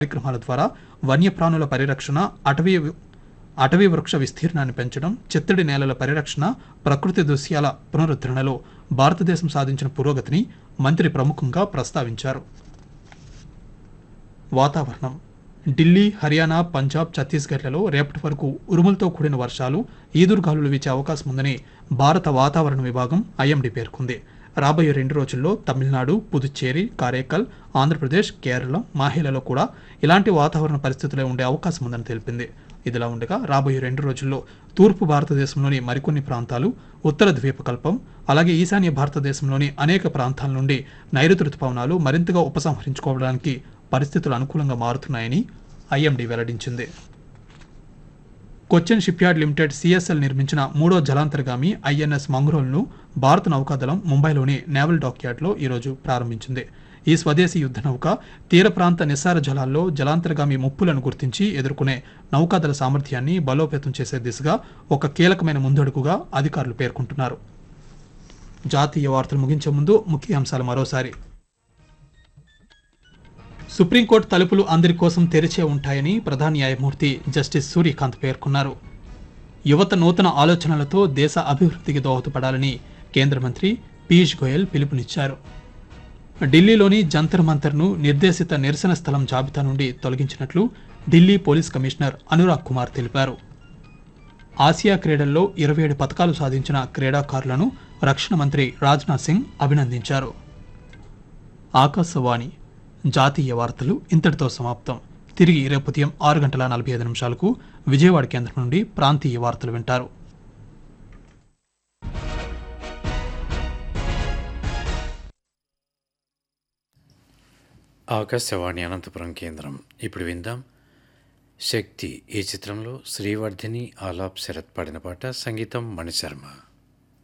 కార్యక్రమాల ద్వారా వన్యప్రాణుల పరిరక్షణ అటవీ అటవీ వృక్ష విస్తీర్ణాన్ని పెంచడం చిత్తడి నేలల పరిరక్షణ ప్రకృతి దృశ్యాల పునరుద్ధరణలో భారతదేశం సాధించిన పురోగతిని మంత్రి ప్రముఖంగా ప్రస్తావించారు వాతావరణం ఢిల్లీ హర్యానా పంజాబ్ ఛత్తీస్గఢ్లలో రేపటి వరకు ఉరుములతో కూడిన వర్షాలు ఈదురుగాలులు వీచే అవకాశం ఉందని భారత వాతావరణ విభాగం ఐఎండీ పేర్కొంది రాబోయే రెండు రోజుల్లో తమిళనాడు పుదుచ్చేరి కారైకల్ ఆంధ్రప్రదేశ్ కేరళ మాహిలలో కూడా ఇలాంటి వాతావరణ పరిస్థితులే ఉండే అవకాశం ఉందని తెలిపింది ఇదిలా ఉండగా రాబోయే రెండు రోజుల్లో తూర్పు భారతదేశంలోని మరికొన్ని ప్రాంతాలు ఉత్తర ద్వీపకల్పం అలాగే ఈశాన్య భారతదేశంలోని అనేక ప్రాంతాల నుండి నైరుతి రుతుపవనాలు మరింతగా ఉపసంహరించుకోవడానికి పరిస్థితులు అనుకూలంగా మారుతున్నాయని ఐఎండీ వెల్లడించింది కొచ్చిన్ షిప్యార్డ్ లిమిటెడ్ సిఎస్ఎల్ నిర్మించిన మూడో జలాంతర్గామి ఐఎన్ఎస్ మంగ్రోల్ను భారత నౌకాదళం ముంబైలోని నేవల్ డాక్యార్డ్లో ఈరోజు ప్రారంభించింది ఈ స్వదేశీ యుద్ధ నౌక తీర ప్రాంత నిస్సార జలాల్లో జలాంతర్గామి ముప్పులను గుర్తించి ఎదుర్కొనే నౌకాదళ సామర్థ్యాన్ని బలోపేతం చేసే దిశగా ఒక కీలకమైన ముందడుగుగా అధికారులు పేర్కొంటున్నారు జాతీయ వార్తలు ముగించే ముందు ముఖ్యాంశాలు మరోసారి సుప్రీంకోర్టు తలుపులు అందరి కోసం తెరిచే ఉంటాయని ప్రధాన న్యాయమూర్తి జస్టిస్ సూర్యకాంత్ పేర్కొన్నారు యువత నూతన ఆలోచనలతో దేశ అభివృద్ధికి దోహదపడాలని కేంద్ర మంత్రి పీయూష్ గోయల్ పిలుపునిచ్చారు ఢిల్లీలోని జంతర్ మంతర్ను నిర్దేశిత నిరసన స్థలం జాబితా నుండి తొలగించినట్లు ఢిల్లీ పోలీస్ కమిషనర్ అనురాగ్ కుమార్ తెలిపారు ఆసియా క్రీడల్లో ఇరవై ఏడు పథకాలు సాధించిన క్రీడాకారులను రక్షణ మంత్రి రాజ్నాథ్ సింగ్ అభినందించారు ఆకాశవాణి జాతీయ వార్తలు ఇంతటితో సమాప్తం తిరిగి రేపు ఉదయం ఆరు గంటల నలభై ఐదు నిమిషాలకు విజయవాడ కేంద్రం నుండి ప్రాంతీయ వార్తలు వింటారు ఆకాశవాణి అనంతపురం కేంద్రం ఇప్పుడు విందాం శక్తి ఈ చిత్రంలో శ్రీవర్ధిని ఆలాప్ శరత్ పాడిన పాట సంగీతం మణిశర్మ